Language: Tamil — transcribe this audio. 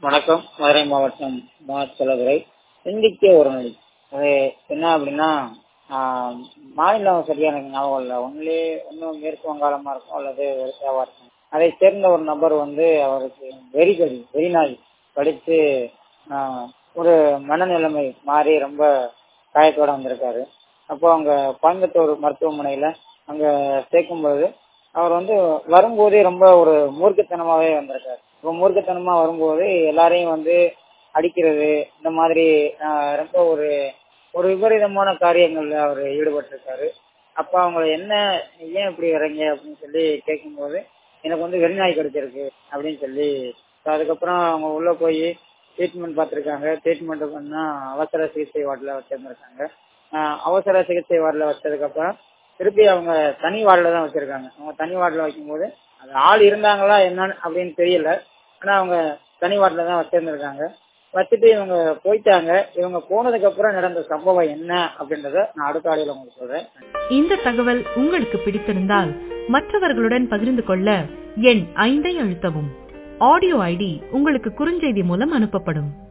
வணக்கம் மதுரை மாவட்டம் மா செலதுரை சிந்திக்க ஒரு நொடி அது என்ன அப்படின்னா ஆஹ், மாநிலம் சரியா எனக்கு ஞாபகம் இல்லை ஒன்லி ஒன்றும் மேற்கு வங்காளமா இருக்கும் அல்லது ஒரிசாவா இருக்கும் அதை சேர்ந்த ஒரு நபர் வந்து அவருக்கு வெறி கடி வெறி நாய் கடித்து ஆஹ், ஒரு மனநிலைமை மாறி ரொம்ப காயத்தோட வந்திருக்காரு அப்போ அங்க கோயம்புத்தூர் மருத்துவமனையில அங்க சேர்க்கும் பொழுது அவர் வந்து வரும்போதே ரொம்ப ஒரு மூர்க்கத்தனமாவே வந்திருக்காரு ரொம்ப மூர்க்கத்தனமா வரும்போது எல்லாரையும் வந்து அடிக்கிறது இந்த மாதிரி ஆஹ், ரொம்ப ஒரு ஒரு விபரீதமான காரியங்கள்ல அவர் ஈடுபட்டிருக்காரு அப்ப அவங்க என்ன ஏன் இப்படி வரீங்க அப்படின்னு சொல்லி கேட்கும்போது எனக்கு வந்து வெறிநாய் கிடைச்சிருக்கு அப்படின்னு சொல்லி so அதுக்கப்புறம் அவங்க உள்ள போய் ட்ரீட்மெண்ட் பார்த்துருக்காங்க ட்ரீட்மெண்ட் பண்ணா அவசர சிகிச்சை வார்டில் வச்சிருந்திருக்காங்க ஆஹ் அவசர சிகிச்சை வார்டில் வச்சதுக்கு அப்புறம் திருப்பி அவங்க தனி வார்டில் தான் வச்சிருக்காங்க அவங்க தனி வார்டில் வைக்கும்போது அது ஆள் இருந்தாங்களா என்னன்னு அப்படின்னு தெரியல ஆனா அவங்க தனி வார்டில் தான் வச்சிருந்திருக்காங்க வச்சுட்டு இவங்க போயிட்டாங்க இவங்க போனதுக்கு அப்புறம் நடந்த சம்பவம் என்ன அப்படின்றத நான் அடுத்த ஆடியோல உங்களுக்கு சொல்றேன் இந்த தகவல் உங்களுக்கு பிடித்திருந்தால் மற்றவர்களுடன் பகிர்ந்து கொள்ள எண் ஐந்தை அழுத்தவும் ஆடியோ ஐடி உங்களுக்கு குறுஞ்செய்தி மூலம் அனுப்பப்படும்